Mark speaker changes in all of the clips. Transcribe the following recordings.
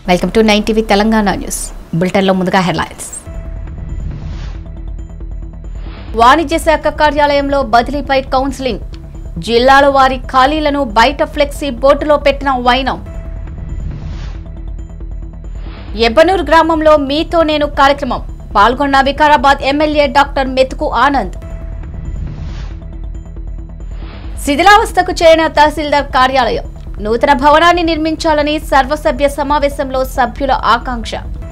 Speaker 1: Welcome to nine TV Telangana news బులెటిన్లో ముందుగా headlines వాణిజ్య శాఖ కార్యాలయంలో బదిలీపై కౌన్సిలింగ్ జిల్లాల వారి ఖాళీలను బయట ఫ్లెక్సీ బోర్డులో పెట్టిన వైనం ఎబ్బనూరు గ్రామంలో మీతో నేను కార్యక్రమం పాల్గొన్న వికారాబాద్ ఎమ్మెల్యే డాక్టర్ మెతుకు ఆనంద్ శిథిలావస్థకు చేరిన తహసీల్దార్ కార్యాలయం నూతన భవనాన్ని నిర్మించాలని సర్వసభ్య సమావేశంలో సభ్యుల ఆకాంక్ష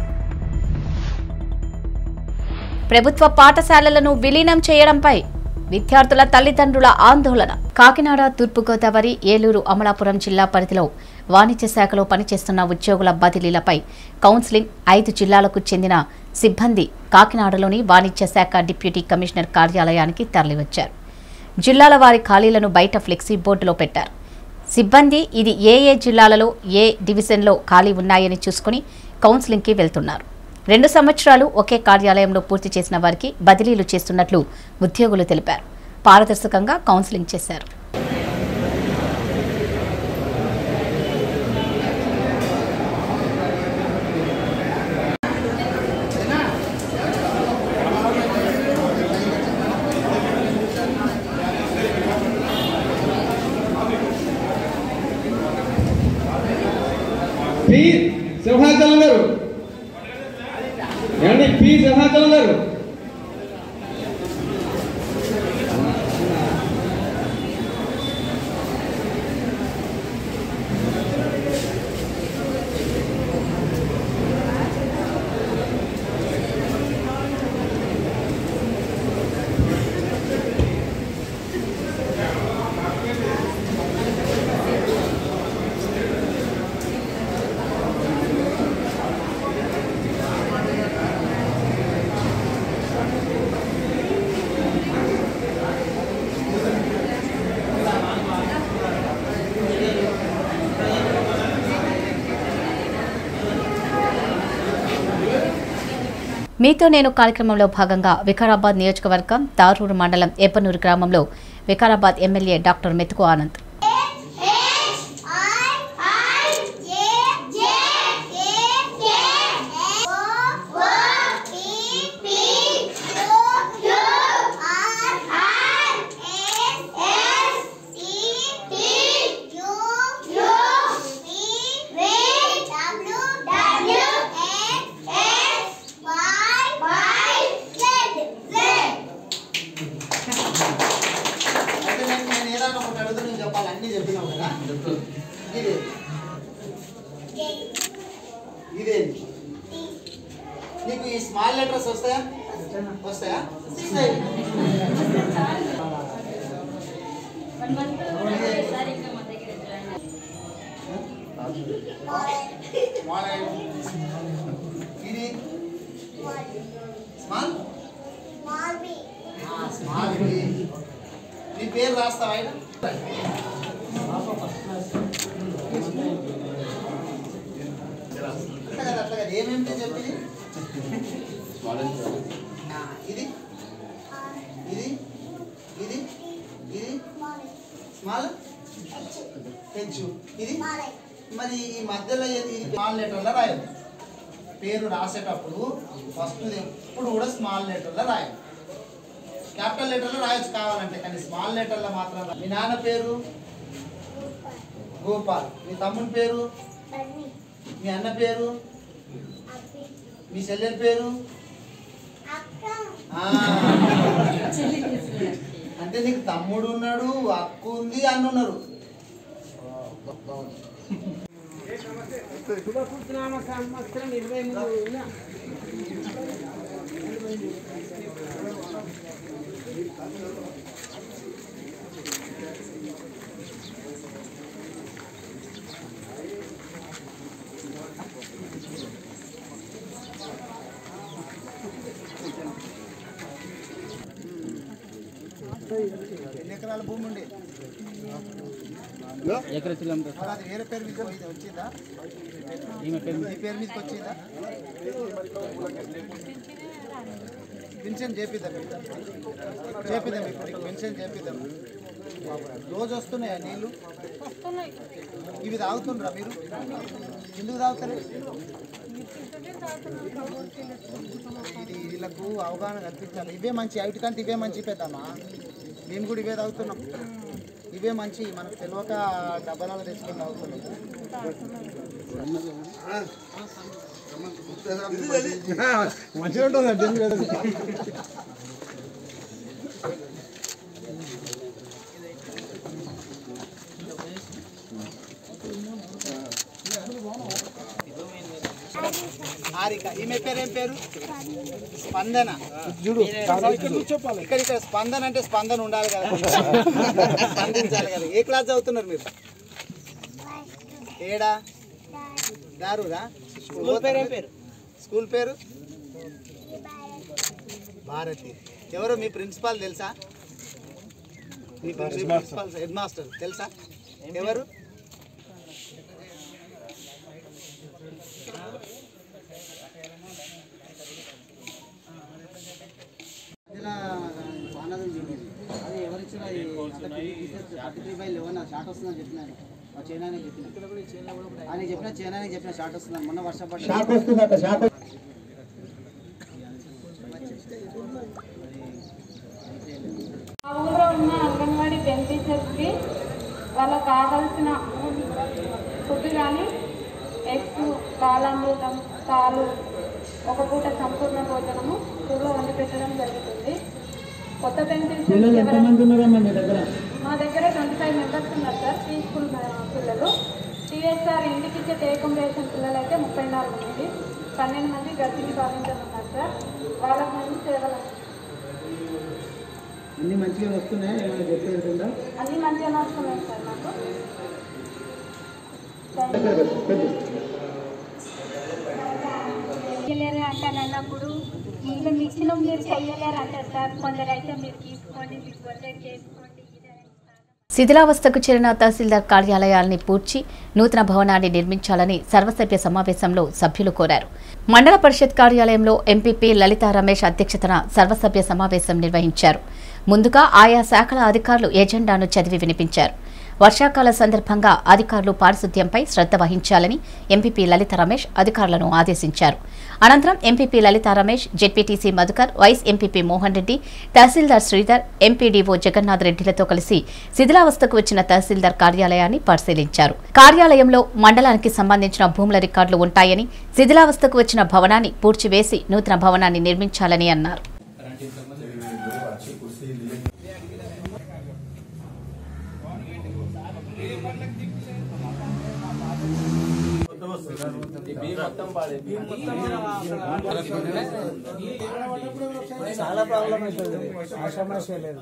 Speaker 1: ప్రభుత్వ పాఠశాలలను విలీనం చేయడంపై విద్యార్థుల తల్లిదండ్రుల ఆందోళన కాకినాడ తూర్పుగోదావరి ఏలూరు అమలాపురం జిల్లా పరిధిలో వాణిజ్య శాఖలో పనిచేస్తున్న ఉద్యోగుల బదిలీలపై కౌన్సిలింగ్ ఐదు జిల్లాలకు చెందిన సిబ్బంది కాకినాడలోని వాణిజ్య శాఖ డిప్యూటీ కమిషనర్ కార్యాలయానికి తరలివచ్చారు జిల్లాల వారి ఖాళీలను బయట ఫ్లెక్సీ బోర్డులో పెట్టారు సిబ్బంది ఇది ఏ ఏ జిల్లాలలో ఏ డివిజన్లో ఖాళీ ఉన్నాయని చూసుకుని కౌన్సిలింగ్కి వెళ్తున్నారు రెండు సంవత్సరాలు ఒకే కార్యాలయంలో పూర్తి చేసిన వారికి బదిలీలు చేస్తున్నట్లు ఉద్యోగులు తెలిపారు పారదర్శకంగా కౌన్సిలింగ్ చేశారు
Speaker 2: పి సింహాచలం గారు ఏమండి పి సింహాచలం గారు
Speaker 1: మీతో నేను కార్యక్రమంలో భాగంగా వికారాబాద్ నియోజకవర్గం దారూరు మండలం ఎప్పనూరు గ్రామంలో వికారాబాద్ ఎమ్మెల్యే డాక్టర్ మెతుకు ఆనంద్
Speaker 3: అయితే నేను నేను ఏదైనా ఒకటి అడుగుతూ నేను చెప్పాలి అన్నీ చెప్పినావు కదా ఇది ఇదేంటి నీకు ఈ స్మాల్ లెటర్స్ వస్తాయా వస్తాయా వస్తాయి. Small ఐ- ఇది స్మాల్ స్మాల్ బి. నీ పేరు రాస్తావా ఆయన? అట్లా కాదు, అట్లా కాదు. ఏమేమిటి చెప్పింది ఆ, ఇది ఇది ఇది ఇది స్మాల్ హెచ్ ఇది మరి ఈ మధ్యలో ఏది ఇది స్మాల్ లెటర్లో రాయదు పేరు రాసేటప్పుడు ఫస్ట్ ఎప్పుడు కూడా స్మాల్ లెటర్లో రాయాలి క్యాపిటల్ లెటర్లో రాయొచ్చు కావాలంటే కానీ స్మాల్ లెటర్లో మాత్రం రా- మీ నాన్న పేరు గోపాల్ మీ తమ్ముని పేరు మీ అన్న పేరు మీ చెల్లెల పేరు ఆ. అంటే నీకు తమ్ముడు ఉన్నాడు అక్కు ఉంది అన్న ఉన్నారు
Speaker 4: శుభకృతనామ సంవత్సరం ఇరవై మూడు
Speaker 3: ఎన్ని ఎకరాల భూమి ఉండే మరి అది వేరే పేరు మీద పోయి- వచ్చిందా ఈ పేరు మీదకి వచ్చిందా పెన్షన్ చేపిద్దాం చేపిద్దాం ఇప్పుడు పెన్షన్ చేపిద్దాం రోజు వస్తున్నాయా నీళ్ళు ఇవి తాగుతుండ్రా మీరు ఎందుకు తాగుతారు ఇది వీళ్ళకు అవగాహన కల్పించాలి ఇవే మంచి ఐటి కంటే ఇవే మంచి పెద్దమ్మా మేము కూడా ఇవే తాగుతున్నాం ఇవే మంచి మనకు తెలియక డబ్బాలలో తెచ్చుకొని తాగుతున్నాం
Speaker 2: మంచిగా ఉంటుంది
Speaker 3: హారిక ఈమె పేరు ఏం పేరు స్పందన ఇక్కడ ఇక్కడ స్పందన అంటే స్పందన ఉండాలి కదా స్పందించాలి కదా ఏ క్లాస్ చదువుతున్నారు మీరు ఏడా దారురా స్కూల్ పేరు ఏం పేరు స్కూల్ పేరు భారతి ఎవరు మీ ప్రిన్సిపాల్ తెలుసా మీ ప్రిన్సిపాల్ హెడ్ మాస్టర్ తెలుసా ఎవరు ఇలా వానరం చూడండి అది ఎవరిచ్చిన thirty three by eleven short వస్తుందని చెప్పినాను మా చైనానే చెప్పిన ఆయన చెప్పిన చైనానే చెప్పిన షార్ట్ వస్తుందని మొన్న వర్షపడి
Speaker 2: షాక్ వస్తుందట షాక్
Speaker 5: మా ఊళ్ళో ఉన్న అంగన్వాడీ బెనిఫిషియర్స్కి వాళ్ళకి కావాల్సిన ఫుడ్ కానీ ఎగ్స్ పాలమృతం పాలు ఒక పూట సంపూర్ణ భోజనము స్కూల్లో వండి పెట్టడం జరుగుతుంది కొత్త బెనిఫిషియర్స్
Speaker 2: ఎంతమంది ఉన్నారమ్మా మీ దగ్గర
Speaker 5: మా దగ్గర ట్వంటీ ఫైవ్ మెంబర్స్ ఉన్నారు సార్ ప్రీ స్కూల్ పిల్లలు టీఎస్ఆర్ ఇంటికి ఇచ్చే టేకం రేషన్ పిల్లలు అయితే ముప్పై నాలుగు మంది పన్నెండు మంది గర్భిణీ బాధితులు ఉన్నారు సార్ వాళ్ళకి మంచి సేవలు
Speaker 3: అన్ని మంచిగా వస్తున్నాయి ఏమైనా చెప్పేది ఉందా
Speaker 5: అన్నీ మంచిగా వస్తున్నాయి సార్ నాకు
Speaker 6: చెయ్యలేరు అంటాను అన్నప్పుడు ఇంకా మిక్సీలో మీరు చెయ్యలేరు అంటారు సార్ కొందరు అయితే మీరు తీసుకోండి మీకు వద్ద చేసుకోండి ఇదని
Speaker 1: శిథిలావస్థకు చేరిన తహసీల్దార్ కార్యాలయాల్ని పూడ్చి నూతన భవనాన్ని నిర్మించాలని సర్వసభ్య సమావేశంలో సభ్యులు కోరారు మండల పరిషత్ కార్యాలయంలో ఎంపీపీ లలితా రమేష్ అధ్యక్షతన సర్వసభ్య సమావేశం నిర్వహించారు ముందుగా ఆయా శాఖల అధికారులు ఎజెండాను చదివి వినిపించారు వర్షాకాల సందర్భంగా అధికారులు పారిశుద్ధ్యంపై శ్రద్ధ వహించాలని ఎంపీపీ లలిత రమేష్ అధికారులను ఆదేశించారు అనంతరం MPP Lalitha Ramesh ZPTC Madhukar vice MPP Mohan Reddy తహసీల్దార్ శ్రీధర్ ఎంపీడీఓ జగన్నాథ్ రెడ్డిలతో కలిసి శిథిలావస్థకు వచ్చిన తహసీల్దార్ కార్యాలయాన్ని పరిశీలించారు కార్యాలయంలో మండలానికి సంబంధించిన భూముల రికార్డులు ఉంటాయని శిథిలావస్థకు వచ్చిన భవనాన్ని పూడ్చివేసి నూతన భవనాన్ని నిర్మించాలని అన్నారు
Speaker 3: చాలా ప్రాబ్లం అవుతుంది ఆ సమస్య లేదు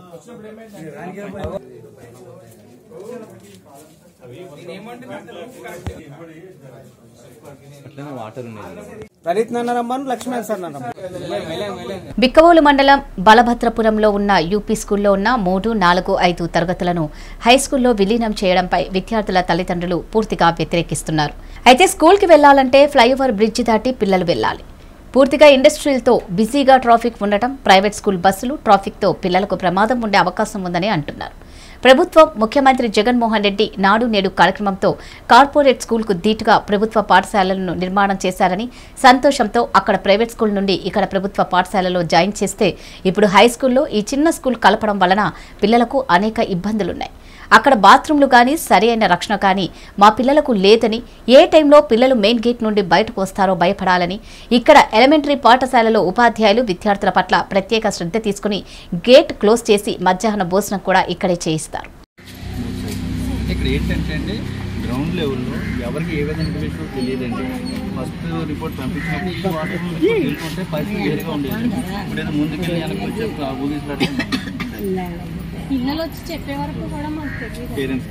Speaker 3: లలిత్ నన్న రమ్మను లక్ష్మణ్ సార్ నన్న
Speaker 1: బిక్కవోలు మండలం బలభద్రపురంలో ఉన్న యూపీ స్కూల్లో ఉన్న మూడు నాలుగు ఐదు తరగతులను హైస్కూల్లో విలీనం చేయడంపై విద్యార్థుల తల్లిదండ్రులు పూర్తిగా వ్యతిరేకిస్తున్నారు అయితే స్కూల్కి వెళ్లాలంటే ఫ్లైఓవర్ బ్రిడ్జి దాటి పిల్లలు వెళ్లాలి పూర్తిగా ఇండస్ట్రియల్తో బిజీగా ట్రాఫిక్ ఉండటం ప్రైవేట్ స్కూల్ బస్సులు ట్రాఫిక్తో పిల్లలకు ప్రమాదం ఉండే అవకాశం ఉందని అంటున్నారు ప్రభుత్వం ముఖ్యమంత్రి జగన్మోహన్ రెడ్డి నాడు నేడు కార్యక్రమంతో కార్పొరేట్ స్కూల్కు ధీటుగా ప్రభుత్వ పాఠశాలలను నిర్మాణం చేశారని సంతోషంతో అక్కడ ప్రైవేట్ స్కూల్ నుండి ఇక్కడ ప్రభుత్వ పాఠశాలలో జాయిన్ చేస్తే ఇప్పుడు హై స్కూల్లో ఈ చిన్న స్కూల్ కలపడం వలన పిల్లలకు అనేక ఇబ్బందులున్నాయి అక్కడ బాత్రూంలు కానీ సరి అయిన రక్షణ కానీ మా పిల్లలకు లేదని ఏ టైంలో పిల్లలు మెయిన్ గేట్ నుండి బయటకు వస్తారో భయపడాలని ఇక్కడ ఎలిమెంటరీ పాఠశాలలో ఉపాధ్యాయులు విద్యార్థుల పట్ల ప్రత్యేక శ్రద్ధ తీసుకుని గేట్ క్లోజ్ చేసి మధ్యాహ్న భోజనం కూడా ఇక్కడే చేయిస్తారు
Speaker 7: ఇక్కడ ఏంటంటే అండి గ్రౌండ్ లెవెల్లో ఎవరికి ఏ విధంగా ఇన్ఫర్మేషన్ తెలియదండి ఫస్ట్ రిపోర్ట్ పంపించినప్పుడు ఈ వాటర్ వెళ్ళుకుంటే పరిస్థితి వేరుగా ఉండేది ఇప్పుడు ఏదో ముందుకెళ్ళి వెనక్కి వచ్చే పోలీసులు
Speaker 6: పిల్లలు వచ్చి చెప్పే వరకు కూడా మాకు తెలియదు
Speaker 7: పేరెంట్స్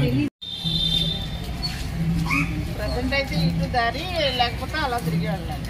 Speaker 4: ప్రజెంట్ అయితే ఇటు దారి లేకపోతే అలా తిరిగి వెళ్ళాలి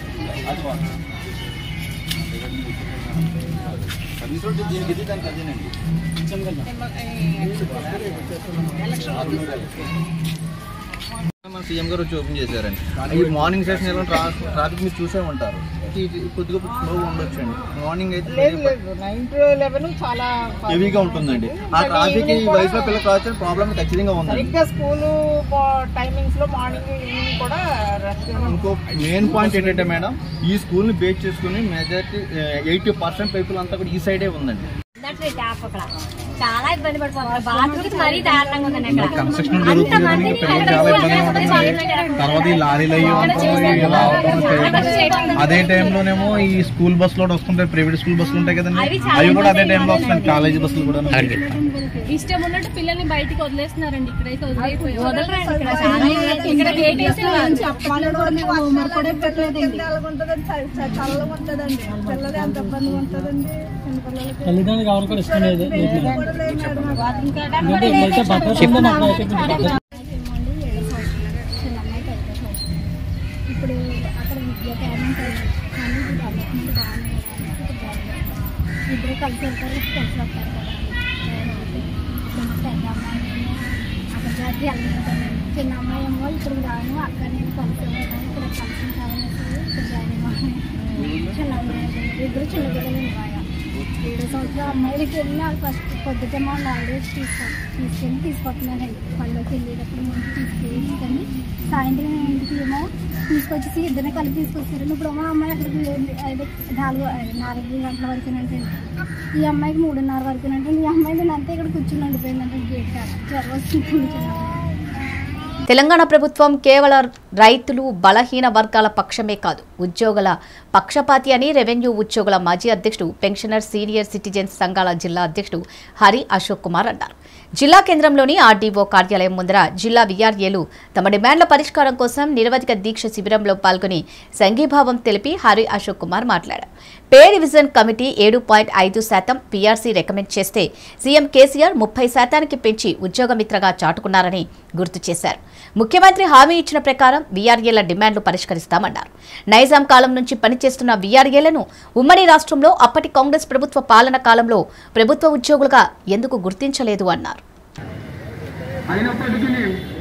Speaker 7: సర్వీస్ దీనికి ఇది దానికి అదేనండి
Speaker 4: ఎలక్షన్
Speaker 7: మన మన సీఎం గారు వచ్చి ఓపెన్ చేశారండి ఈ మార్నింగ్ సెషన్ ఎలా ట్రాఫిక్ మీరు చూసే ఉంటారు ఈ- ఈ కొద్దిగా స్లో ఉండొచ్చండి మార్నింగ్ అయితే
Speaker 4: లేదు లేదు నైన్ టు లెవెన్ చాలా
Speaker 7: హెవీగా ఉంటుందండి ఆ ట్రాఫిక్ ఈ వయసులో పిల్లలు కావాల్సిన ప్రాబ్లం ఖచ్చితంగా ఉందండి
Speaker 4: సరిగ్గా స్కూలు టైమింగ్స్ లో మార్నింగ్ ఈవినింగ్ కూడా రష్
Speaker 7: ఇంకో మెయిన్ పాయింట్ ఏంటంటే మేడం ఈ స్కూల్ ని బేస్ చేసుకుని మెజారిటీ ఎయిటీ పర్సెంట్ పీపుల్ అంతా కూడా ఈ సైడే ఉందండి
Speaker 6: చాలా ఇబ్బంది పడిపోతున్నారు బాత్రూమ్స్ మరీ దారుణంగా ఉందండి అక్కడ
Speaker 8: కన్స్ట్రక్షన్ జరుగుతుంది కదా, ఇంకా పిల్లలు చాలా ఇబ్బందిగా ఉంటుంది తర్వాత ఈ లారీలు అయ్యి ఉంటాయి, ఇలా అవటం చేయడం. అదే టైంలోనేమో ఈ స్కూల్ బస్సులో కూడా వస్తుంటాయి ప్రైవేట్ స్కూల్ బస్సులు ఉంటాయి కదండి అవి కూడా అదే టైంలో వస్తున్నాయి కాలేజీ బస్సులు కూడా
Speaker 6: ఇష్టం ఉన్నట్టు పిల్లల్ని బయటికి వదిలేస్తున్నారండి ఇక్కడైతే వదిలేపోయి ఇక్కడ గేట్ వేసి
Speaker 2: తల్లిదండ్రులకు ఎవరు కూడా ఇష్టం లేదు
Speaker 6: ఇప్పుడు అక్కడ విద్య పేరెంట్ కానీ డెవలప్మెంట్ బాగుంది ఇద్దరు కలిసి వెళ్తారు కలిసి వస్తారు కదా పెద్ద అమ్మాయి అక్కడ జాతి వెళ్ళిపోతాను చిన్న అమ్మాయి ఏమో ఇక్కడికి రాను అక్కడ నేను కలిసి వెళ్ళాను ఇక్కడ కలిసి కావాలనేసి ఇక్కడ జాయిన్ అయ్యాను చిన్న అమ్మాయి ఇద్దరు చిన్న పిల్లలు బాగా ఏడు సంవత్సరాల అమ్మాయిలకి వెళ్ళి ఫస్ట్ పొద్దుట మా ఆల్రెడీ తీసుకో తీసుకెళ్ళి తీసుకొస్తున్నానండి పళ్ళకి వెళ్ళేటప్పుడు ముందు తీసుకెళ్ళి సాయంత్రం ఇంటికి ఏమో తీసుకొచ్చేసి ఇద్దరిని కలిపి తీసుకొచ్చారు ఇప్పుడు మా అమ్మాయి అక్కడికి వెళ్ళి ఐదు నాలుగు నాలుగు గంటల వరకు అంటే ఈ అమ్మాయికి మూడున్నర వరకు అంటే ఈ అమ్మాయి నేను అంతా ఇక్కడ కూర్చుని ఉండిపోయిందంటే గేట్ కాడ జ్వరం వచ్చి కూర్చున్నాను
Speaker 1: తెలంగాణ ప్రభుత్వం కేవలం రైతులు బలహీన వర్గాల పక్షమే కాదు ఉద్యోగుల పక్షపాతి అని రెవెన్యూ ఉద్యోగుల మాజీ అధ్యక్షుడు పెన్షనర్ సీనియర్ సిటిజన్స్ సంఘాల జిల్లా అధ్యక్షుడు హరి అశోక్ కుమార్ అన్నారు జిల్లా కేంద్రంలోని ఆర్డీఓ కార్యాలయం ముందర జిల్లా విఆర్ఏలు తమ డిమాండ్ల పరిష్కారం కోసం నిరవధిక దీక్ష శిబిరంలో పాల్గొని సంఘీభావం తెలిపి హరి అశోక్ కుమార్ మాట్లాడారు పే రివిజన్ కమిటీ ఏడు పాయింట్ ఐదు శాతం పీఆర్సీ రికమెండ్ చేస్తే సీఎం కేసీఆర్ ముప్పై శాతానికి పెంచి ఉద్యోగమిత్రగా చాటుకున్నారని గుర్తు చేశారు ముఖ్యమంత్రి హామీ ఇచ్చిన ప్రకారం వీఆర్ఏల డిమాండ్లు పరిష్కరిస్తామన్నారు నైజాం కాలం నుంచి పనిచేస్తున్న వీఆర్ఏలను ఉమ్మడి రాష్ట్రంలో అప్పటి కాంగ్రెస్ ప్రభుత్వ పాలన కాలంలో ప్రభుత్వ ఉద్యోగులుగా ఎందుకు గుర్తించలేదు అన్నారు
Speaker 2: అయినప్పటికీ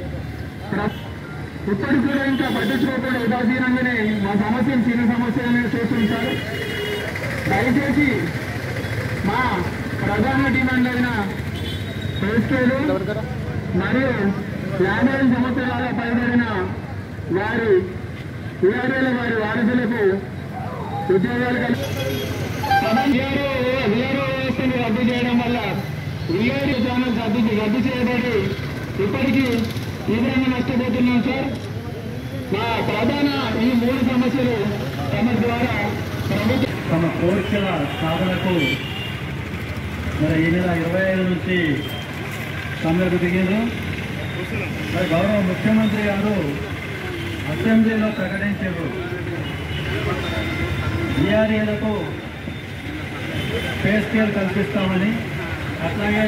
Speaker 2: ఇప్పటికి కూడా ఇంకా పట్టించుకోకుండా ఉదాసీనంగానే మా సమస్యను చిన్న సమస్యలనే చూస్తుంటారు దయచేసి మా ప్రధాన డిమాండ్ అయిన పేస్కేలు మరియు యాభై ఐదు సంవత్సరాల పైబడిన వారి వీఆర్ఏల వారి వారసులకు ఉద్యోగాలు కలిగి వీఆర్ఓ వ్యవస్థను రద్దు చేయడం వల్ల వీఆర్ఓ ఛానల్స్ రద్దు రద్దు చేయబడి ఇప్పటికీ తీవ్రంగా నష్టపోతున్నాం సార్ మా ప్రధాన ఈ మూడు సమస్యలు తమ ద్వారా ప్రభుత్వం తమ కోరికల సాధనకు మరి ఈ నెల ఇరవై ఐదు నుంచి సమ్మెకు దిగారు మరి గౌరవ ముఖ్యమంత్రి గారు అసెంబ్లీలో ప్రకటించారు బీఆర్ఏలకు పే స్కేల్ కల్పిస్తామని అట్లాగే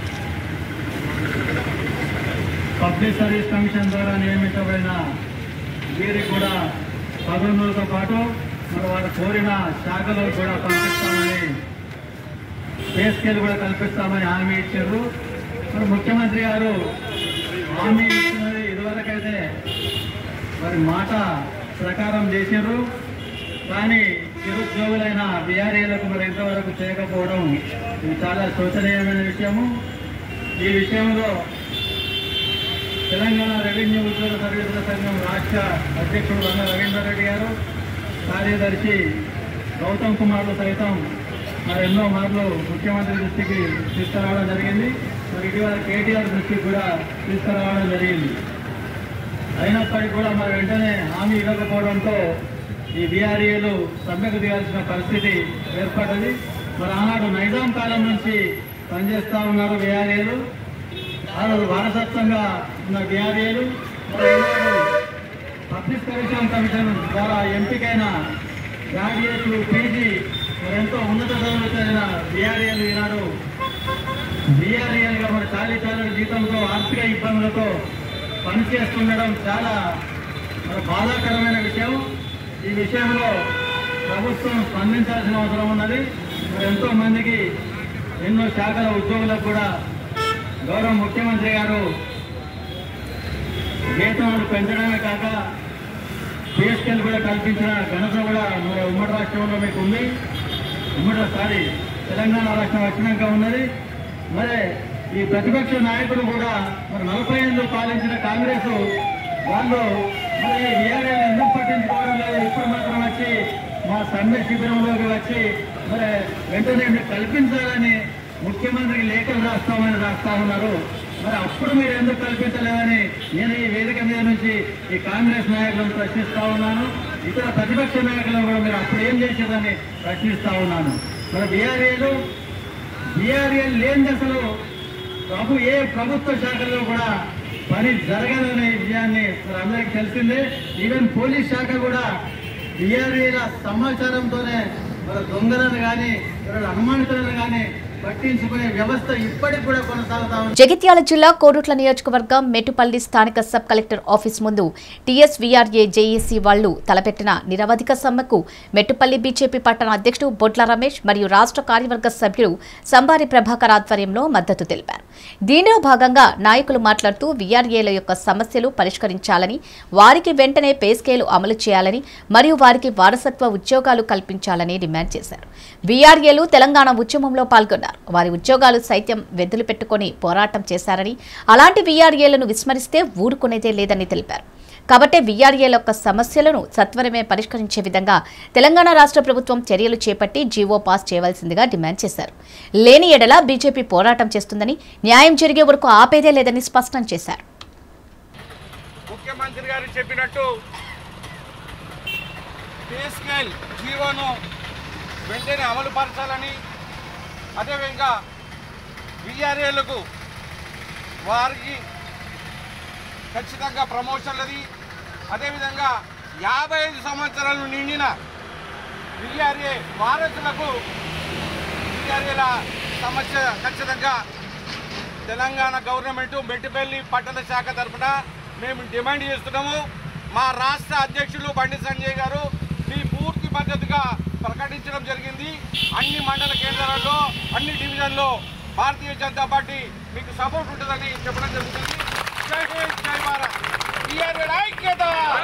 Speaker 2: పబ్లిక్ సర్వీస్ కమిషన్ ద్వారా నియమించబడిన వీరికి కూడా పదవులతో పాటు మరి వారు కోరిన శాఖలు కూడా పంపిస్తామని పే స్కేల్ కూడా కల్పిస్తామని హామీ ఇచ్చారు మరి ముఖ్యమంత్రి గారు హామీ ఇచ్చినది ఇదివరకైతే మరి మాట ప్రకారం చేశారు కానీ నిరుద్యోగులైన బీఆర్ఏలకు మరి ఇంతవరకు చేయకపోవడం ఇది చాలా శోచనీయమైన విషయము ఈ విషయంలో తెలంగాణ రెవెన్యూ ఉద్యోగ సర్వీసుల సంఘం రాష్ట్ర అధ్యక్షుడు వన్న రవీందర్ రెడ్డి గారు కార్యదర్శి గౌతమ్ కుమార్లు సైతం మరి ఎన్నో మార్లు ముఖ్యమంత్రి దృష్టికి తీసుకురావడం జరిగింది మరి ఇటీవల కేటీఆర్ దృష్టికి కూడా తీసుకురావడం జరిగింది అయినప్పటికీ కూడా మరి వెంటనే హామీ ఇవ్వకపోవడంతో ఈ బీఆర్ఏలు సమ్మెకు దిగాల్సిన పరిస్థితి ఏర్పడ్డది మరి ఆనాడు నైజాం కాలం నుంచి పనిచేస్తా ఉన్నారు బీఆర్ఏలు ఆ రోజు వారసత్వంగా ఉన్న బీఆర్ఏలు మరి ఈనాడు పబ్లిక్ సర్వీస్ కమిషన్ ద్వారా ఎంపికైన గ్రాడ్యుయేట్లు పీజీ మరి ఎంతో ఉన్నత చదువులు చదివిన బీఆర్ఏలు ఈనాడు బీఆర్ఏలుగా మరి చాలీ చాలని జీతంతో ఆర్థిక ఇబ్బందులతో పనిచేస్తుండడం చాలా మరి బాధాకరమైన విషయం ఈ విషయంలో ప్రభుత్వం స్పందించాల్సిన అవసరం ఉన్నది మరి ఎంతో మందికి ఎన్నో శాఖల ఉద్యోగులకు కూడా గౌరవ ముఖ్యమంత్రి గారు వేతనాలు పెంచడమే కాక పిఎస్కెల్ కూడా కల్పించిన ఘనత కూడా మన ఉమ్మడి రాష్ట్రంలో మీకు ఉంది ఉమ్మడి సారీ తెలంగాణ రాష్ట్రం వచ్చినాక ఉన్నది మరి ఈ ప్రతిపక్ష నాయకులు కూడా మరి నలభై ఏళ్ళు పాలించిన కాంగ్రెస్ వాళ్ళు మరి వీఆర్ఎల్ ఎందుకు పట్టించుకోవడం లేదు ఇప్పుడు మాత్రం వచ్చి మా సమ్మె శిబిరంలోకి వచ్చి మరి వెంటనే మీరు కల్పించాలని ముఖ్యమంత్రికి లేఖలు రాస్తామని రాస్తా ఉన్నారు మరి అప్పుడు మీరు ఎందుకు కల్పించలేదని నేను ఈ వేదిక మీద నుంచి ఈ కాంగ్రెస్ నాయకులను ప్రశ్నిస్తా ఉన్నాను ఇతర ప్రతిపక్ష నాయకులను కూడా మీరు అప్పుడు ఏం చేసేదని ప్రశ్నిస్తా ఉన్నాను మరి బీఆర్ఏలు బీఆర్ఏలు లేని అసలు ప్రభు ఏ ప్రభుత్వ శాఖలో కూడా పని జరగదనే విషయాన్ని మరి అందరికీ తెలిసిందే ఈవెన్ పోలీస్ శాఖ కూడా బీఆర్ఏల సమాచారంతోనే మరి దొంగలను కానీ అనుమానితులను కానీ పట్టించుకునే వ్యవస్థ ఇప్పటికి కూడా కొనసాగుతా ఉంది
Speaker 1: జగిత్యాల జిల్లా కోరుట్ల నియోజకవర్గం మెట్టుపల్లి స్థానిక సబ్ కలెక్టర్ ఆఫీస్ ముందు టీఎస్వీఆర్ఏ జేఏసీ వాళ్లు తలపెట్టిన నిరవధిక సమ్మెకు మెట్టుపల్లి బీజేపీ పట్టణ అధ్యక్షుడు బొడ్ల రమేష్ మరియు రాష్ట్ర కార్యవర్గ సభ్యుడు సంబారి ప్రభాకర్ ఆధ్వర్యంలో మద్దతు తెలిపారు దీనిలో భాగంగా నాయకులు మాట్లాడుతూ వీఆర్ఏల యొక్క సమస్యలు పరిష్కరించాలని వారికి వెంటనే పే స్కేలు అమలు చేయాలని మరియు వారికి వారసత్వ ఉద్యోగాలు కల్పించాలని డిమాండ్ చేశారు వీఆర్ఏలు తెలంగాణ ఉద్యమంలో పాల్గొన్నారు వారి ఉద్యోగాలు సైత్యం వెద్దులు పెట్టుకొని పోరాటం చేశారని అలాంటి వీఆర్ఏలను విస్మరిస్తే ఊరుకునేదే లేదని తెలిపారు కాబట్టి వీఆర్ఏల యొక్క సమస్యలను సత్వరమే పరిష్కరించే విధంగా తెలంగాణ రాష్ట్ర ప్రభుత్వం చర్యలు చేపట్టి జీవో పాస్ చేయవలసిందిగా డిమాండ్ చేశారు లేని ఎడల బీజేపీ పోరాటం చేస్తుందని న్యాయం జరిగే వరకు ఆపేదే లేదని స్పష్టం చేశారు
Speaker 9: ముఖ్యమంత్రి గారు చెప్పినట్టు పే స్కేల్ జీవోను వెంటనే అమలు పరచాలని అదేవిధంగా విఆర్ఏలకు వారికి ఖచ్చితంగా ప్రమోషన్లది అదేవిధంగా యాభై ఐదు సంవత్సరాలు నిండిన విఆర్ఏ వారసులకు విఆర్ఏల సమస్య ఖచ్చితంగా తెలంగాణ గవర్నమెంట్ మెట్టిపల్లి పట్టణ శాఖ తరఫున మేము డిమాండ్ చేస్తున్నాము మా రాష్ట్ర అధ్యక్షులు బండి సంజయ్ గారు మీ పూర్తి మద్దతుగా ప్రకటించడం జరిగింది అన్ని మండల కేంద్రాల్లో అన్ని డివిజన్లో భారతీయ జనతా పార్టీ మీకు సపోర్ట్ ఉంటుందని చెప్పడం జరుగుతుంది జై హింద్ జై భారత్ టీఆర్ఎల్ ఐక్యత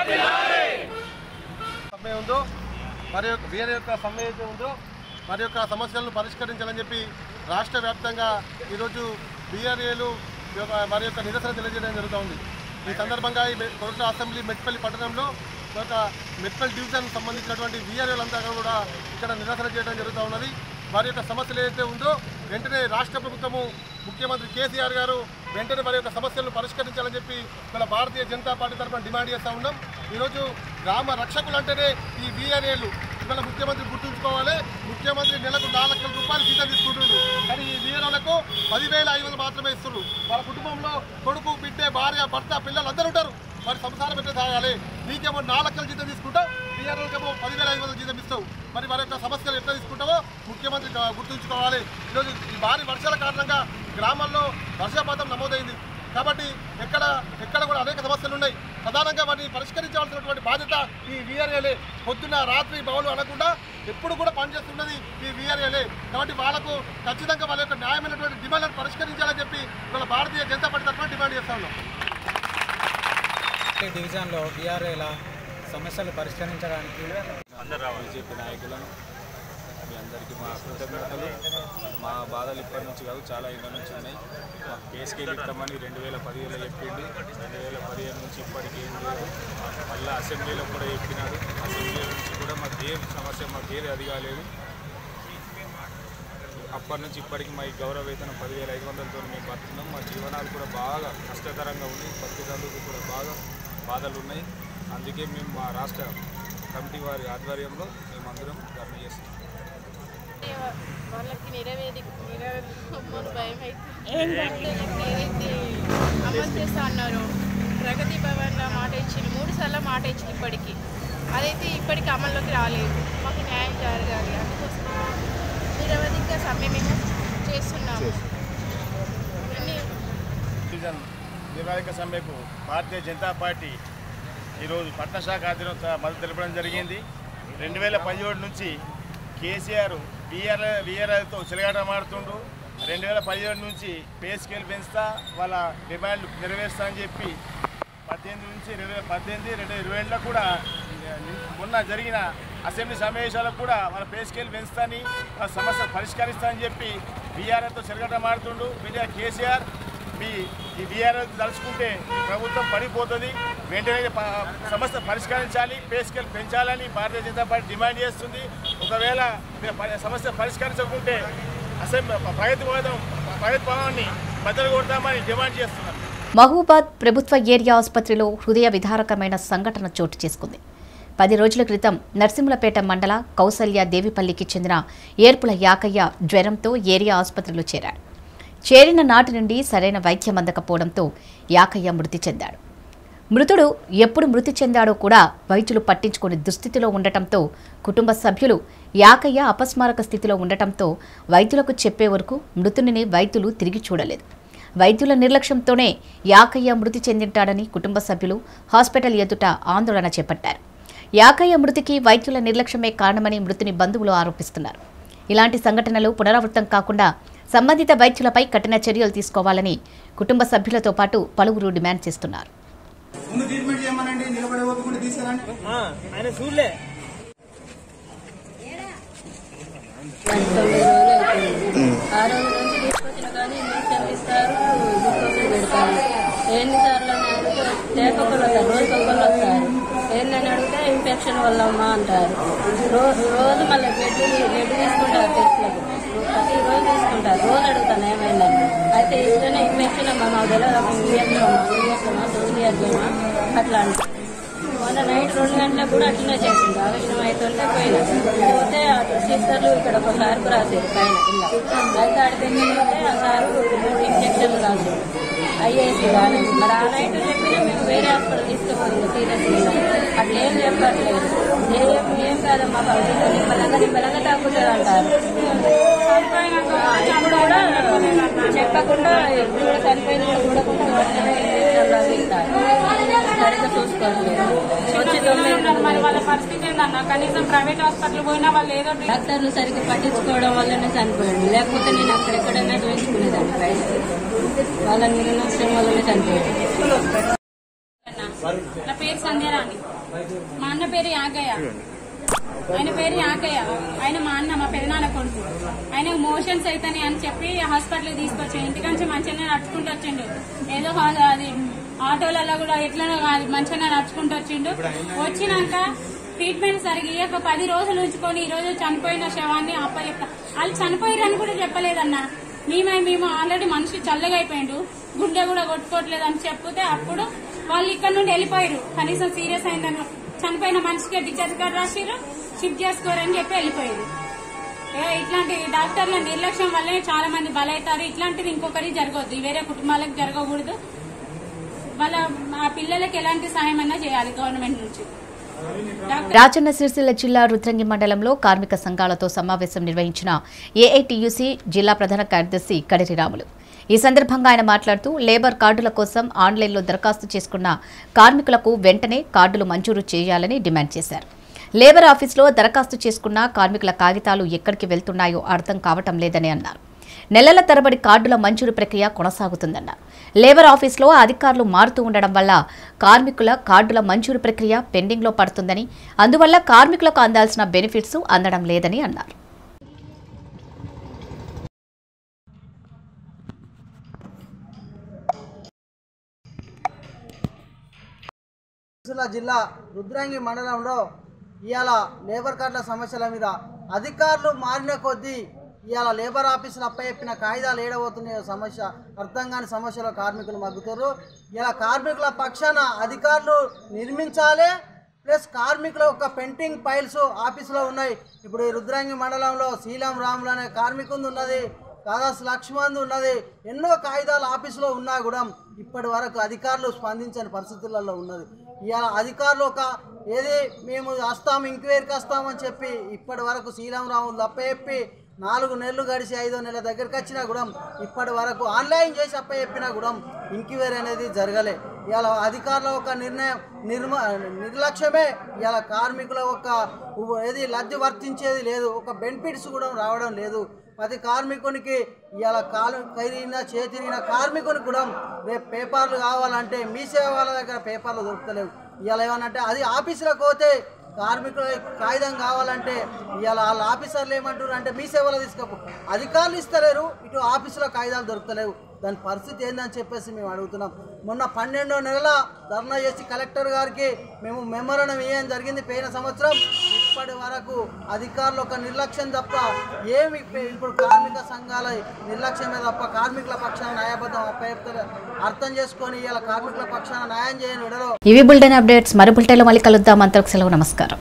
Speaker 10: సమ్మె ఉందో మరి యొక్క వీరి యొక్క సమ్మె అయితే ఉందో మరి యొక్క సమస్యలను పరిష్కరించాలని చెప్పి రాష్ట్ర వ్యాప్తంగా ఈరోజు బీఆర్ఏలు మరి యొక్క నిరసన తెలియజేయడం జరుగుతూ ఉంది ఈ సందర్భంగా ఈ మె- కొరట అసెంబ్లీ మెట్పల్లి పట్టణంలో ఒక మెట్పల్లి డివిజన్ సంబంధించినటువంటి వీఆర్ఏలంతా కూడా ఇక్కడ నిరసన చేయడం జరుగుతూ ఉన్నది వారి యొక్క సమస్యలు ఏదైతే ఉందో వెంటనే రాష్ట్ర ప్రభుత్వము ముఖ్యమంత్రి కేసీఆర్ గారు వెంటనే వారి యొక్క సమస్యలను పరిష్కరించాలని చెప్పి మన భారతీయ జనతా పార్టీ తరఫున డిమాండ్ చేస్తూ ఉన్నాం ఈరోజు గ్రామ రక్షకులు అంటేనే ఈ వీఆర్ఏలు ఇవాళ ముఖ్యమంత్రి గుర్తుంచుకోవాలి ముఖ్యమంత్రి నెలకు నాలుగు లక్షల రూపాయలు జీతం తీసుకుంటుండు కానీ ఈ వీఆర్ఓలకు పదివేల ఐదు వందలు మాత్రమే ఇస్తున్నారు వాళ్ళ కుటుంబంలో కొడుకు బిడ్డే భార్య భర్త పిల్లలు అందరూ ఉంటారు మరి సంసారం ఎట్లా సాగాలి నీకేమో నాలుగు లక్షల జీతం తీసుకుంటావు వీఆర్ఓకేమో పదివేల ఐదు వందల జీతం ఇస్తావు మరి వారి యొక్క సమస్యలు ఎట్లా తీసుకుంటావో ముఖ్యమంత్రి గా- గుర్తుంచుకోవాలి ఈరోజు ఈ భారీ వర్షాల కారణంగా గ్రామాల్లో వర్షపాతం నమోదైంది కాబట్టి ఎక్కడ ఎక్కడ కూడా అనేక సమస్యలు ఉన్నాయి ప్రధానంగా వాటిని పరిష్కరించాల్సినటువంటి బాధ్యత ఈ వీఆర్ఏలే పొద్దున్న రాత్రి బౌలు అనకుండా ఎప్పుడు కూడా పనిచేస్తున్నది ఈ వీఆర్ఏలే కాబట్టి వాళ్ళకు ఖచ్చితంగా వాళ్ళ యొక్క న్యాయమైనటువంటి డిమాండ్లను పరిష్కరించాలని చెప్పి ఇవాళ భారతీయ జనతా పార్టీ తరఫున డిమాండ్ చేస్తా ఉన్నాం
Speaker 11: డివిజన్లో బీఆర్ఏల సమస్యలు పరిష్కరించడానికి బీజేపీ నాయకులను మీ అందరికీ మా కృతజ్ఞతలు మా బాధలు ఇప్పటి నుంచి కాదు చాలా ఏళ్ళ నుంచి ఉన్నాయి మాకు కేసుకి ఇస్తామని రెండు వేల పదిహేనులో చెప్పిండు రెండు వేల పదిహేను నుంచి ఇప్పటికి ఏం లేదు మళ్ళీ అసెంబ్లీలో కూడా చెప్పినాడు అసెంబ్లీ నుంచి కూడా మాకు ఏ సమస్య మాకు ఏది అది కాలేదు అప్పటి నుంచి ఇప్పటికి మా ఈ గౌరవ వేతనం పదివేల ఐదు వందలతో మేము బతున్నాం మా జీవనాలు కూడా బాగా కష్టతరంగా ఉంది బతుకుదందుకు కూడా బాగా బాధలు ఉన్నాయి అందుకే మేము మా రాష్ట్ర కమిటీ వారి ఆధ్వర్యంలో మేమందరం ధర్మ చేస్తున్నాం
Speaker 4: వాళ్ళకి నిరవేది నిరవేది భయం అయితే ఏదైతే అమలు చేస్తా అన్నారో ప్రగతి భవన్ మాట ఇచ్చింది మూడు సార్లు మాట ఇచ్చింది ఇప్పటికి అదైతే ఇప్పటికి అమల్లోకి రాలేదు మాకు న్యాయం జరగాలి అందుకోసం నిరవధిక సమ్మె మేము చేస్తున్నాము అన్ని
Speaker 12: డివిజన్ నిరాధిక సమ్మెకు భారతీయ జనతా పార్టీ ఈరోజు పట్న శాఖ ఆధ్వర్యంలో మద్దతు తెలపడం జరిగింది రెండు వేల పదిహేడు నుంచి కేసీఆర్ విఆర్ విఆర్ఐతో చెలగాటమాడుతుండ్రు రెండు వేల పదిహేడు నుంచి పే స్కేల్ పెంచుతా వాళ్ళ డిమాండ్లు నెరవేరుస్తా అని చెప్పి పద్దెనిమిది నుంచి రెండు వేల పద్దెనిమిది రెండు వేల ఇరవై ఏళ్ళలో కూడా మొన్న జరిగిన అసెంబ్లీ సమావేశాలకు కూడా వాళ్ళ పే స్కేల్ పెంచుతాని వాళ్ళ సమస్య పరిష్కరిస్తానని చెప్పి బీఆర్ఎస్తో చెరగట మాడుతుండు మీడియా కేసీఆర్ మీ ఈ బీఆర్ఎస్ తలుచుకుంటే ఈ ప్రభుత్వం పడిపోతుంది వెంటనే ప- సమస్య పరిష్కరించాలి పే స్కేల్ పెంచాలని భారతీయ జనతా పార్టీ డిమాండ్ చేస్తుంది ఒకవేళ మీరు ప- సమస్య పరిష్కరించకుంటే అసెంబ్లీ ప్రగతి భవనం ప్రగతి భవనాన్ని బద్దలు కొడతామని డిమాండ్ చేస్తున్నాం
Speaker 1: మహబూబాద్ ప్రభుత్వ ఏరియా ఆసుపత్రిలో హృదయ విధారకమైన సంఘటన చోటు చేసుకుంది పది రోజుల క్రితం నర్సింహులపేట మండల కౌసల్య దేవిపల్లికి చెందిన ఏర్పుల యాకయ్య జ్వరంతో ఏరియా ఆసుపత్రిలో చేరాడు చేరిన నాటి నుండి సరైన వైద్యం అందకపోవడంతో యాకయ్య మృతి చెందాడు మృతుడు ఎప్పుడు మృతి చెందాడో కూడా వైద్యులు పట్టించుకునే దుస్థితిలో ఉండటంతో కుటుంబ సభ్యులు యాకయ్య అపస్మారక స్థితిలో ఉండటంతో వైద్యులకు చెప్పే వరకు మృతునిని వైద్యులు తిరిగి చూడలేదు వైద్యుల నిర్లక్ష్యంతోనే యాకయ్య మృతి చెందింటాడని కుటుంబ సభ్యులు హాస్పిటల్ ఎదుట ఆందోళన చేపట్టారు యాకయ్య మృతికి వైద్యుల నిర్లక్ష్యమే కారణమని మృతుని బంధువులు ఆరోపిస్తున్నారు ఇలాంటి సంఘటనలు పునరావృతం కాకుండా సంబంధిత వైద్యులపై కఠిన చర్యలు తీసుకోవాలని కుటుంబ సభ్యులతో పాటు పలువురు డిమాండ్ చేస్తున్నారు
Speaker 3: ముందు ట్రీట్మెంట్ చేయమనండి నిలబడే ఓపిక తీసుకురండి
Speaker 13: ఆయన చూడలే
Speaker 14: తొమ్మిది రోజులు అవుతుంది ఆ రోజు నుంచి తీసుకొచ్చిన కానీ ఇంజక్షన్ ఇస్తారు గ్లూకోజ్ పెడతారు ఎన్నిసార్లు అని అడిగితే లేకపోతే వస్తారు రోజుకి ఒకళ్ళు వస్తారు ఏందని అడిగితే ఇన్ఫెక్షన్ వల్ల అమ్మా అంటారు రోజు రోజు మళ్ళీ బెడ్ బెడ్ తీసుకుంటారు టెస్ట్లకు ప్రతి రోజు తీసుకుంటారు రోజు అడుగుతాను ఏమైందని అయితే ఇస్తేనే ఇన్ఫెక్షన్ అమ్మా మాకు తెలియదు అమ్మ ఇంజక్షన్ ఇంజక్షమా సూది అడ్డమా అట్లా అంటారు మొన్న నైట్ రెండు గంటలకు కూడా అట్లనే చేసింది ఆవేశం అవుతుంటే పోయినా పోతే అటు సిస్టర్లు ఇక్కడ ఒక సార్కు రాశారు పైన కింద అయితే అడిగితే ఆ సారు మూడు ఇంజక్షన్లు రాశారు అయ్యేసి కానీ మరి ఆ నైట్ చెప్పినా మేము వేరే హాస్పిటల్ తీసుకుపోయింది సీరియస్ అట్లా ఏం చెప్పట్లేదు ఏం ఏం కాదమ్మా బాబు నిమ్మలంగా నిమ్మలంగా తగ్గుతుంది అంటారు ఆ, ఇప్పుడు కూడా చెప్పకుండా ఇప్పుడు కూడా చనిపోయింది కూడా చూడకుండా వెంటనే ఇంజక్షన్లు అవి ఇస్తారు సరిగ్గా చూసుకోవట్లేదు వచ్చి తొమ్మిది
Speaker 5: మరి వాళ్ళ పరిస్థితి ఏందన్న కనీసం ప్రైవేట్ హాస్పిటల్ పోయినా వాళ్ళు ఏదో
Speaker 14: డాక్టర్లు సరిగ్గా పట్టించుకోవడం వల్లనే చనిపోయాడు లేకపోతే నేను అక్కడ ఎక్కడైనా చూపించుకునేదాన్ని బయటకి వాళ్ళ నిర్లక్ష్యం వల్లనే చనిపోయాడు
Speaker 5: నా పేరు సంధ్యారాణి మా అన్న పేరు యాగయ్య ఆయన పేరు యాకయ్య ఆయన మా అన్న మా పెదనాన్న కొడుకు ఆయన మోషన్స్ అయితేనే అని చెప్పి హాస్పిటల్ తీసుకొచ్చాడు ఇంటికంచి మంచిగానే నడుచుకుంటూ వచ్చిండు ఏదో హా- అది ఆటోలలో కూడా ఎట్లనో కాదు మంచిగానే నడుచుకుంటూ వచ్చిండు వచ్చినాక ట్రీట్మెంట్ సరిగ్గా ఇయ్యక పది రోజులు ఉంచుకొని ఈ రోజు చనిపోయిన శవాన్ని అప్ప చెప్తా వాళ్ళు చనిపోయారని కూడా చెప్పలేదన్న మేమే మేము ఆల్రెడీ మనిషి చల్లగా అయిపోయిండు గుండె కూడా కొట్టుకోవట్లేదు అని చెప్తే అప్పుడు వాళ్ళు ఇక్కడ నుండి వెళ్ళిపోయారు కనీసం సీరియస్ అయిందని చనిపోయిన మనిషికి డిశ్చార్జ్ కార్డు రాసిరు షిఫ్ట్ చేసుకోరని చెప్పి వెళ్ళిపోయారు ఏ ఇట్లాంటి డాక్టర్ల నిర్లక్ష్యం వల్లే చాలా మంది బలవుతారు ఇట్లాంటిది ఇంకొకరి జరగవద్దు వేరే కుటుంబాలకు జరగకూడదు వాళ్ళ ఆ పిల్లలకి ఎలాంటి సహాయం అయినా చేయాలి గవర్నమెంట్ నుంచి
Speaker 1: రాజన్న సిరిసిల్ల జిల్లా రుద్రంగి మండలంలో కార్మిక సంఘాలతో సమావేశం నిర్వహించిన ఏఐటియుసి జిల్లా ప్రధాన కార్యదర్శి కడిరి రాములు ఈ సందర్భంగా ఆయన మాట్లాడుతూ లేబర్ కార్డుల కోసం ఆన్లైన్లో దరఖాస్తు చేసుకున్న కార్మికులకు వెంటనే కార్డులు మంజూరు చేయాలని డిమాండ్ చేశారు లేబర్ ఆఫీసులో దరఖాస్తు చేసుకున్న కార్మికుల కాగితాలు ఎక్కడికి వెళ్తున్నాయో అర్థం కావటం లేదని అన్నారు నెలల తరబడి కార్డుల మంజూరు ప్రక్రియ కొనసాగుతుందన్నారు లేబర్ ఆఫీసులో అధికారులు మారుతూ ఉండడం వల్ల కార్మికుల కార్డుల మంజూరు ప్రక్రియ పెండింగ్లో పడుతుందని అందువల్ల కార్మికులకు అందాల్సిన బెనిఫిట్స్ అందడం లేదని అన్నారు
Speaker 3: సిరిసిల్ల జిల్లా రుద్రంగి మండలంలో ఇవాళ లేబర్ కార్డుల సమస్యల మీద అధికారులు మారిన కొద్దీ ఇవాళ లేబర్ ఆఫీసులు అప్పచెప్పిన కాయిదాలు ఏడబోతున్నాయో సమస్య అర్థం కాని సమస్యలో కార్మికులు మగ్గుతారు ఇలా కార్మికుల పక్షాన అధికారులు నిర్మించాలి ప్లస్ కార్మికుల యొక్క పెండింగ్ ఫైల్స్ ఆఫీసులో ఉన్నాయి ఇప్పుడు ఈ రుద్రంగి మండలంలో శ్రీలాం రాములు అనే కార్మికుంది ఉన్నది దాదాపు లక్ష్మంది ఉన్నది ఎన్నో కాగితాలు ఆఫీసులో ఉన్నా కూడా ఇప్పటి వరకు అధికారులు స్పందించని పరిస్థితులలో ఉన్నది ఇవాళ అధికారులు ఒక ఏది మేము వస్తాం ఎంక్వైరీకి వస్తామని చెప్పి ఇప్పటి వరకు శ్రీరామరాములు తప్పచెప్పి నాలుగు నెలలు గడిచి ఐదో నెలల దగ్గరికి వచ్చినా కూడా ఇప్పటి వరకు ఆన్లైన్ చేసి అప్పచెప్పినా కూడా ఎంక్వైరీ అనేది జరగలే ఇవాళ అధికారుల ఒక నిర్ణయం నిర్మ నిర్లక్ష్యమే ఇవాళ కార్మికుల ఒక ఉ- ఏది లబ్ధి వర్తించేది లేదు ఒక బెనిఫిట్స్ కూడా రావడం లేదు ప్రతి కార్మికునికి ఇవాళ కాలు కైరిన చేతిరిగిన కార్మికునికి కూడా రేపు పేపర్లు కావాలంటే మీ సేవ వాళ్ళ దగ్గర పేపర్లు దొరుకుతలేవు ఇవాళ ఏమనంటే అది ఆఫీసులకు పోతే కార్మికుల కాగితం కావాలంటే ఇవాళ వాళ్ళ ఆఫీసర్లు ఏమంటారు అంటే మీ సేవలో తీసుకపో అధికారులు ఇస్తలేరు ఇటు ఆఫీసులో కాగితాలు దొరుకుతలేవు దాని పరిస్థితి ఏందని చెప్పేసి మేము అడుగుతున్నాం మొన్న పన్నెండో నెలల ధర్నా చేసి కలెక్టర్ గారికి మేము మెమరణం ఇవ్వడం జరిగింది పోయిన సంవత్సరం ఇప్పటి వరకు అధికారులు ఒక నిర్లక్ష్యం తప్ప ఏమి ఇప్ప- ఇప్పుడు కార్మిక సంఘాల నిర్లక్ష్యమే తప్ప కార్మికుల పక్షాన న్యాయబద్ధం అప్పచెప్తారు అర్థం చేసుకొని ఇలా కార్మికుల పక్షాన న్యాయం చేయని విడలో
Speaker 1: ఇవి బులెటిన్ అప్డేట్స్ మరి బులెటిన్లో మళ్ళీ కలుద్దాం అంతకు సెలవు నమస్కారం